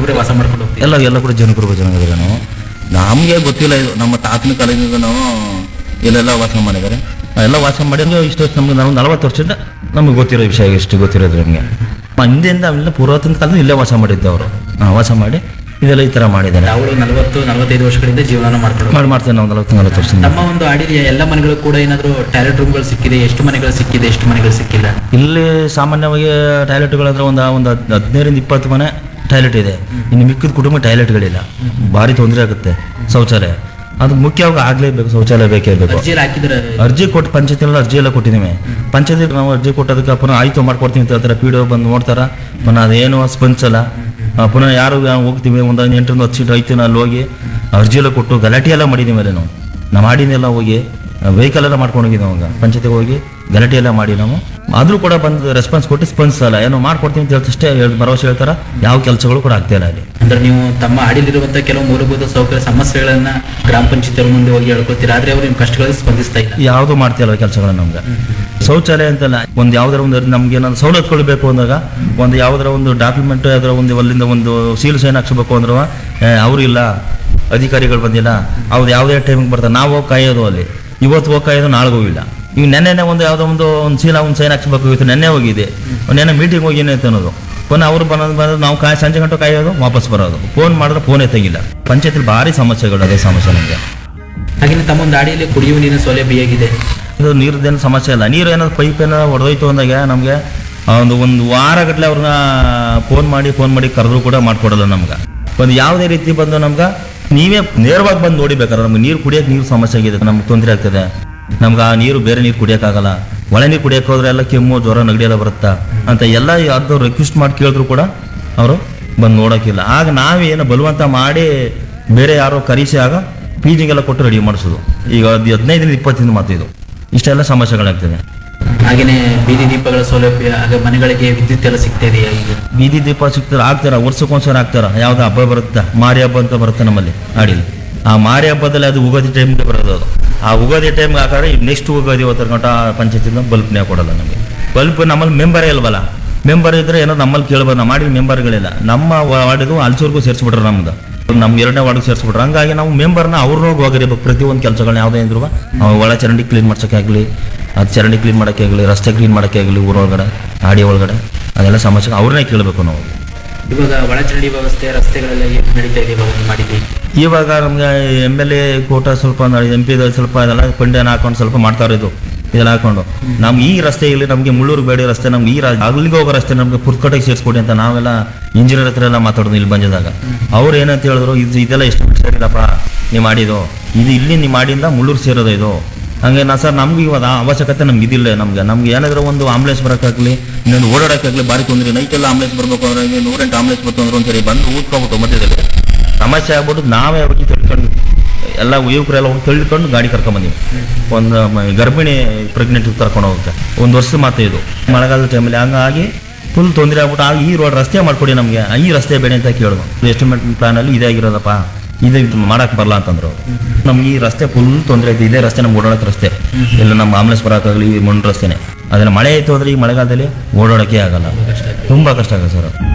ಕುರುಬರೇ ವಾಸ ಮಾಡ್ಕೊಂಡು ಹೋಗ್ತೀವಿ ಎಲ್ಲ ಎಲ್ಲ ಕೂಡ ಜನಕರು ಜನಾಂಗದವರು ನಾವು ನಮಗೆ ಗೊತ್ತಿಲ್ಲ ಇದು ನಮ್ಮ ತಾತನ ಕಾಲದಿಂದ ನಾವು ಇಲ್ಲೆಲ್ಲ ವಾಸ ಮಾಡಿದ್ದಾರೆ ಎಲ್ಲ ವಾಸ ಮಾಡಿ ಅಂದ್ರೆ ಇಷ್ಟು ನಮ್ಗೆ ನಾವು ನಲವತ್ತು ವರ್ಷದಿಂದ ನಮಗೆ ಗೊತ್ತಿರೋ ವಿಷಯ ಇಷ್ಟು ಗೊತ್ತಿರೋದು ನಮಗೆ ಹಿಂದೆಯಿಂದ ಅವೆಲ್ಲ ಪುರಾತನ ಕಾಲದಿಂದ ಇಲ್ಲೇ ವಾಸ ಮಾಡಿದ್ದೆ ಅವರು ವಾಸ ಮಾಡಿ ಇದೆಲ್ಲ ಈ ಥರ ಮಾಡಿದ್ದಾರೆ ಅವರು ನಲವತ್ತು ನಲವತ್ತೈದು ವರ್ಷಗಳಿಂದ ಜೀವನ ಮಾಡ್ಕೊಂಡು ಮಾಡಿ ಮಾಡ್ತೇವೆ ನಾವು ನಲವತ್ತು ನಲವತ್ತು ವರ್ಷದಿಂದ ನಮ್ಮ ಒಂದು ಆಡಿದ ಎಲ್ಲ ಮನೆಗಳು ಕೂಡ ಏನಾದ್ರು ಟಾಯ್ಲೆಟ್ ರೂಮ್ಗಳು ಸಿಕ್ಕಿದೆ ಎಷ್ಟು ಮನೆಗಳು ಸಿಕ್ಕಿದೆ ಎಷ್ಟು ಮನೆಗಳು ಸಿಕ್ಕಿಲ್ಲ ಇಲ್ಲಿ ಸಾಮಾನ್ಯವಾಗಿ ಟಾಯ್ಲೆಟ್ಗಳಂದ್ರೆ ಒಂದು ಒಂದು ಹದ್- ಹದಿನೈದರಿಂದ ಇಪ್ಪತ್ತು ಮನೆ ಟಾಯ್ಲೆಟ್ ಇದೆ ಇನ್ನು ಮಿಕ್ಕಿದ ಕುಟುಂಬ ಟಾಯ್ಲೆಟ್ಗಳಿಲ್ಲ ಭಾರಿ ತೊಂದರೆ ಆಗುತ್ತೆ ಶೌಚಾಲಯ ಅದು ಮುಖ್ಯವಾಗಿ ಆಗಲೇಬೇಕು ಶೌಚಾಲಯ ಬೇಕೇ ಬೇಕು ಅರ್ಜಿಯಲ್ಲಿ ಹಾಕಿದ್ರೆ ಅರ್ಜಿ ಕೊಟ್ಟು ಪಂಚಾಯತಿನಲ್ಲಿ ಅರ್ಜಿ ಎಲ್ಲ ಕೊಟ್ಟಿದ್ದೀವಿ ಪಂಚಾಯತಿ ನಾವು ಅರ್ಜಿ ಕೊಟ್ಟದಕ್ಕೆ ಪುನಃ ಆಯ್ತು ಮಾಡ್ಕೊಡ್ತೀವಿ ಅಂತ ಹೇಳ್ತಾರೆ ಪಿ ಡಿ ಬಂದು ನೋಡ್ತಾರ ಪುನಃ ಅದೇನು ಸ್ಪಂದಿಸಲ್ಲ ಆ, ಪುನಃ ಯಾರು ಯಾ- ಹೋಗ್ತೀವಿ ಒಂದು ಎಂಟರಿಂದ ಹತ್ತು ಸೀಟ್ ಐತಿ ಅಲ್ಲಿ ಹೋಗಿ ಅರ್ಜಿ ಎಲ್ಲ ಕೊಟ್ಟು ಗಲಾಟೆ ಎಲ್ಲ ಮಾಡಿದ್ದೀವಿ ಮೇಲೆ ನಾವು ನಾವು ಮಾಡಿನೆಲ್ಲ ಹೋಗಿ ವೆಹಿಕಲ್ ಎಲ್ಲ ಮಾಡ್ಕೊಂಡು ಹೋಗಿದ್ದೀವಿ ಅವಾಗ ಪಂಚಾಯತಿಗೆ ಹೋಗಿ ಗಲಾಟೆ ಎಲ್ಲ ಮಾಡಿ ನಾವು ಆದರೂ ಕೂಡ ಬಂದು ರೆಸ್ಪಾನ್ಸ್ ಕೊಟ್ಟು ಸ್ಪಂದಿಸಲ್ಲ ಏನೋ ಮಾಡ್ಕೊಡ್ತೀವಿ ಅಂತ ಹೇಳ್ತಷ್ಟೇ ಹೇಳ್- ಭರವಸೆ ಹೇಳ್ತಾರ ಯಾವ ಕೆಲಸಗಳು ಕೂಡ ಆಗ್ತಾ ಇಲ್ಲ ಅಲ್ಲಿ ಅಂದ್ರೆ ನೀವು ತಮ್ಮ ಆಡಿಲಿರುವಂತಹ ಕೆಲವು ಮೂಲಭೂತ ಸೌಕರ್ಯ ಸಮಸ್ಯೆಗಳನ್ನ ಗ್ರಾಮ ಪಂಚಾಯತ್ ಮುಂದೆ ಹೋಗಿ ಹೇಳ್ಕೊತೀರಾ ಆದ್ರೆ ಅವ್ರು ನಿಮ್ ಕಷ್ಟಗಳಿಗೆ ಸ್ಪಂದಿಸ್ತಾ ಇಲ್ಲ ಯಾವುದು ಮಾಡ್ತಿಲ್ಲ ಕೆಲಸಗಳನ್ನ ನಮ್ಗೆ ಶೌಚಾಲಯ ಅಂತಲ್ಲ ಒಂದು ಯಾವ್ದಾರ ಒಂದು ನಮ್ಗೆ ಏನಾದ್ರು ಸವಲತ್ತುಗಳು ಬೇಕು ಅಂದಾಗ ಒಂದು ಯಾವ್ದಾರ ಒಂದು ಡಾಕ್ಯುಮೆಂಟ್ ಯಾವ್ದಾರ ಒಂದು ಅಲ್ಲಿಂದ ಒಂದು ಸೀಲ್ ಸೈನ್ ಹಾಕ್ಸ್ಬೇಕು ಅಂದ್ರು ಅವ್ರು ಇಲ್ಲ ಅಧಿಕಾರಿಗಳು ಬಂದಿಲ್ಲ ಅವ್ರು ಯಾವುದೇ ಟೈಮಿಗೆ ಬರ್ತಾರೆ ನಾವು ಹೋಗಿ ಕಾಯೋದು ಅಲ್ಲಿ ಇವತ್ತು ಹೋಗಿ ಕಾಯೋದು ನಾಳೆ ಹೋಗಿಲ್ಲ ಈಗ ನೆನ್ನೆನೆ ಒಂದು ಯಾವುದೋ ಒಂದು ಒಂದು ಸೀಲ ಒಂದು ಸೈನ್ ಹಾಕ್ಸ್ಬೇಕು ಇತ್ತು ನೆನ್ನೆ ಹೋಗಿದೆ ನೆನ್ನೆ ಮೀಟಿಂಗ್ ಹೋಗಿ ಏನೈತೆ ಅನ್ನೋದು ಪುನಃ ಅವ್ರು ಬಂದು ಬಂದು ನಾವು ಕಾಯ್ ಸಂಜೆ ಗಂಟೆ ಕಾಯೋದು ವಾಪಸ್ ಬರೋದು ಫೋನ್ ಮಾಡಿದ್ರೆ ಫೋನೇ ತೆಗಿಲ್ಲ ಪಂಚಾಯತಿಲಿ ಭಾರಿ ಸಮಸ್ಯೆಗಳು ಅದೇ ಸಮಸ್ಯೆ ನಮಗೆ ಹಾಗೆ ತಮ್ಮ ಒಂದು ಆಡಿಯಲ್ಲಿ ಕುಡಿಯುವ ನೀರಿನ ಸೌಲಭ್ಯ ಹೇಗಿದೆ ಇದು ನೀರ್ದೇನು ಸಮಸ್ಯೆ ಇಲ್ಲ ನೀರು ಏನಾದ್ರು ಪೈಪ್ ಏನಾದ್ರು ಹೊಡೆದೋಯ್ತು ಅಂದಾಗ ನಮಗೆ ಒಂದು ಒಂದು ವಾರ ಗಟ್ಟಲೆ ಅವ್ರನ್ನ ಫೋನ್ ಮಾಡಿ ಫೋನ್ ಮಾಡಿ ಕರೆದ್ರು ಕೂಡ ಮಾಡ್ಕೊಡಲ್ಲ ನಮ್ಗೆ ಒಂದು ಯಾವುದೇ ರೀತಿ ಬಂದು ನಮ್ಗೆ ನೀವೇ ನೇರವಾಗಿ ಬಂದು ನೋಡಿಬೇಕಾದ್ರೆ ನಮ್ಗೆ ನೀರು ಕುಡಿಯೋಕೆ ನೀರು ಸಮಸ್ಯೆ ಆಗಿದೆ ನಮ್ಗೆ ತೊಂದರೆ ಆಗ್ತದೆ ನಮ್ಗೆ ಆ ನೀರು ಬೇರೆ ನೀರು ಕುಡಿಯೋಕ್ಕಾಗಲ್ಲ ಒಳೆ ನೀರು ಕುಡಿಯೋಕೆ ಹೋದ್ರೆ ಎಲ್ಲ ಕೆಮ್ಮು ಜ್ವರ ನೆಗಡಿ ಎಲ್ಲ ಬರುತ್ತಾ ಅಂತ ಎಲ್ಲ ಯಾರ್ದು ರಿಕ್ವೆಸ್ಟ್ ಮಾಡಿ ಕೇಳಿದ್ರು ಕೂಡ ಅವರು ಬಂದು ನೋಡೋಕ್ಕಿಲ್ಲ ಆಗ ನಾವೇನು ಬಲವಂತ ಮಾಡಿ ಬೇರೆ ಯಾರೋ ಕರೆಸಿ ಆಗ ಪೀಜಿಗೆಲ್ಲ ಕೊಟ್ಟು ರೆಡಿ ಮಾಡಿಸೋದು ಈಗ ಅದು ಹದಿನೈದರಿಂದ ಇಪ್ಪತ್ತಿಂದ ಮಾತು ಇದು ಇಷ್ಟೆಲ್ಲ ಸಮಸ್ಯೆಗಳಾಗ್ತದೆ ಹಾಗೇನೆ ಬೀದಿ ದೀಪಗಳ ಸೌಲಭ್ಯ ಹಾಗೆ ಮನೆಗಳಿಗೆ ವಿದ್ಯುತ್ ಎಲ್ಲ ಸಿಗ್ತಾ ಇದೆಯಾ ಈಗ ಬೀದಿ ದೀಪ ಸಿಗ್ತಾರೆ ಆಗ್ತಾರ ವರ್ಷಕ್ಕೊಂದ್ಸಲ ಆಗ್ತಾರ ಯಾವ್ದು ಹಬ್ಬ ಬರುತ್ತೆ ಮಾರಿ ಹಬ್ಬ ಅಂತ ಬರುತ್ತೆ ನಮ್ಮಲ್ಲಿ ಆಡಿಲಿ ಆ ಮಾರಿ ಹಬ್ಬದಲ್ಲಿ ಅದು ಉಗಾದಿ ಟೈಮ್ಗೆ ಬರೋದು ಅದು ಆ ಉಗಾದಿ ಟೈಮ್ಗೆ ಹಾಕಿದ್ರೆ ನೆಕ್ಸ್ಟ್ ಉಗಾದಿ ಹೋಗ್ತಾರೆ ಗಂಟ ಪಂಚಾಯತಿಂದ ಬಲ್ಪ್ನೇ ಕೊಡಲ್ಲ ನಮಗೆ ಬಲ್ಪ್ ನಮ್ಮಲ್ಲಿ ಮೆಂಬರೇ ಇಲ್ವಲ್ಲ ಮೆಂಬರ್ ಇದ್ರೆ ಏನೋ ನಮ್ಮಲ್ಲಿ ಕೇಳ್ಬೋದು ನಾವು ಮಾಡಿದ ಮೆಂಬರ್ಗಳಿಲ್ಲ ನಮ್ಮ ವಾರ್ಡಿಗೂ ಹಲ್ಸೂರ್ಗೂ ಸೇರಿಸ್ಬಿಟ್ರೆ ನಮ್ದು ನಮ್ಗೆ ಎರಡನೇ ವಾರ್ಡ್ಗೆ ಸೇರಿಸ್ಬಿಟ್ರು ಹಂಗಾಗಿ ನಾವು ಮೆಂಬರ್ನ ಅವ್ರನ್ನೂ ಹೋಗಿರ್ಬೇಕು ಪ್ರತಿಯೊಂದು ಕೆಲಸಗಳನ್ನ ಯಾವುದೇ ಇದ್ರು ಒಳ ಚರಂಡಿ ಕ್ಲೀನ್ ಮಾಡ್ಸೋಕ್ಕಾಗಲಿ ಅದು ಚರಂಡಿ ಕ್ಲೀನ್ ಮಾಡೋಕ್ಕಾಗಲಿ ರಸ್ತೆ ಕ್ಲೀನ್ ಮಾಡೋಕ್ಕಾಗಲಿ ಊರೊಳಗಡೆ ಆಡಿ ಒಳಗಡೆ ಅದೆಲ್ಲ ಸಮಸ್ಯೆ ಅವ್ರನ್ನೇ ಕೇಳಬೇಕು ನಾವು ಇವಾಗ ಒಳಚರಂಡಿ ವ್ಯವಸ್ಥೆ ರಸ್ತೆಗಳೆಲ್ಲ ಹೇಗೆ ನಡೀತಾ ಇದೆ ಇವಾಗ ನೀವು ಮಾಡಿದ್ವಿ ಇವಾಗ ನಮ್ಗೆ ಎಮ್ ಎಲ್ ಎ ಕೋಟ ಸ್ವಲ್ಪ ಎಂ ಪಿ ಸ್ವಲ್ಪ ಅದೆಲ್ಲ ಪಂಡ್ಯನ ಹಾಕೊಂಡು ಸ್ವಲ್ಪ ಮಾಡ್ತಾ ಇರೋದು ಇದೆಲ್ಲ ಹಾಕೊಂಡು ನಮ್ಗೆ ಈ ರಸ್ತೆ ಇಲ್ಲಿ ನಮಗೆ ಮುಳ್ಳೂರು ಬೇಡಿ ರಸ್ತೆ ನಮ್ಗೆ ಈ ರಾ- ಅಲ್ಲಿಗೆ ಹೋಗೋ ರಸ್ತೆ ನಮ್ಗೆ ಪುರ್ಕಟೆಗೆ ಸೇರಿಸ್ಕೊಡಿ ಅಂತ ನಾವೆಲ್ಲ ಇಂಜಿನಿಯರ್ ಹತ್ರ ಎಲ್ಲ ಮಾತಾಡೋದು ಇಲ್ಲಿ ಬಂದಿದಾಗ ಅವ್ರು ಏನಂತ ಹೇಳಿದ್ರು ಇದು ಇದೆಲ್ಲ ಎಷ್ಟು ಸರಿಲ್ಲಪ್ಪ ನೀವು ಮಾಡಿದ್ದು ಇದು ಇಲ್ಲಿ ನೀವು ಮಾಡಿಂದ ಮುಳ್ಳೂರು ಸೇರೋದು ಇದು ಹಂಗೆ ನಾ ಸರ್ ನಮ್ಗೆ ಇವಾಗ ಆ ಅವಶ್ಯಕತೆ ನಮ್ಗೆ ಇದಿಲ್ಲ ನಮ್ಗೆ ನಮ್ಗೆ ಏನಾದರೂ ಒಂದು ಆಂಬುಲೆನ್ಸ್ ಬರೋಕ್ಕಾಗಲಿ ಇನ್ನೊಂದು ಓಡಾಡೋಕ್ಕಾಗಲಿ ಭಾರಿ ತೊಂದರೆ ನೈಟೆಲ್ಲ ಆಂಬುಲೆನ್ಸ್ ಬರ್ಬೇಕು ಅಂದ್ರೆ ನೂರೆಂಟು ಆಂಬುಲೆನ್ಸ್ ಬರ್ತು ಅಂದ್ರೆ ಒಂದ್ಸರಿ ಬಂದು ಊದ್ಕೊಬಿಟ್ಟು ಮಧ್ಯದಲ್ಲಿ ಸಮಸ್ಯೆ ಆಗ್ಬಿಟ್ಟು ನಾವೇ ಹೋಗಿ ತಿಳ್ಕೊಂಡು ಎಲ್ಲ ಯುವಕರೆಲ್ಲ ಹೋಗಿ ತಳ್ಳಿಕೊಂಡು ಗಾಡಿ ಕರ್ಕೊಂಬಂದಿವಿ ಒಂದು ಮ- ಗರ್ಭಿಣಿ ಪ್ರೆಗ್ನೆಂಟ್ ಕರ್ಕೊಂಡು ಹೋಗುತ್ತೆ ಒಂದು ವರ್ಷದ ಮಾತು ಇದು ಮಳೆಗಾಲದ ಟೈಮಲ್ಲಿ ಹಂಗಾಗಿ ಫುಲ್ ತೊಂದರೆ ಆಗ್ಬಿಟ್ಟು ಆ ಈ ರೋಡ್ ರಸ್ತೆ ಮಾಡ್ಕೊಡಿ ನಮಗೆ ಈ ರಸ್ತೆ ಬೇಡ ಅಂತ ಕೇಳಿದ್ರು ಎಸ್ಟಿಮೇಟ್ ಪ್ಲಾನಲ್ಲಿ ಇದೇ ಆಗಿರೋದಪ್ಪ ಇದು ಇದು ಮಾಡಕ್ಕೆ ಬರಲ್ಲ ಅಂತಂದ್ರು ಅವ್ರು. ನಮ್ಗೆ ಈ ರಸ್ತೆ ಫುಲ್ ತೊಂದರೆ ಐತೆ ಇದೇ ರಸ್ತೆ ನಮ್ಗೆ ಓಡಾಡಕ್ಕೆ ರಸ್ತೆ ಇಲ್ಲ ನಮ್ಮ ಆಂಬುಲೆನ್ಸ್ ಬರೋಕ್ಕಾಗಲಿ ಈ ಮಣ್ಣು ರಸ್ತೆನೆ ಅದನ್ನ ಮಳೆ ಆಯ್ತು ಅಂದ್ರೆ ಈ ಮಳೆಗಾಲದಲ್ಲಿ ಓಡಾಡೋಕ್ಕೆ ಆಗಲ್ಲ ತುಂಬ ಕಷ್ಟ ಆಗುತ್ತೆ ಸರ್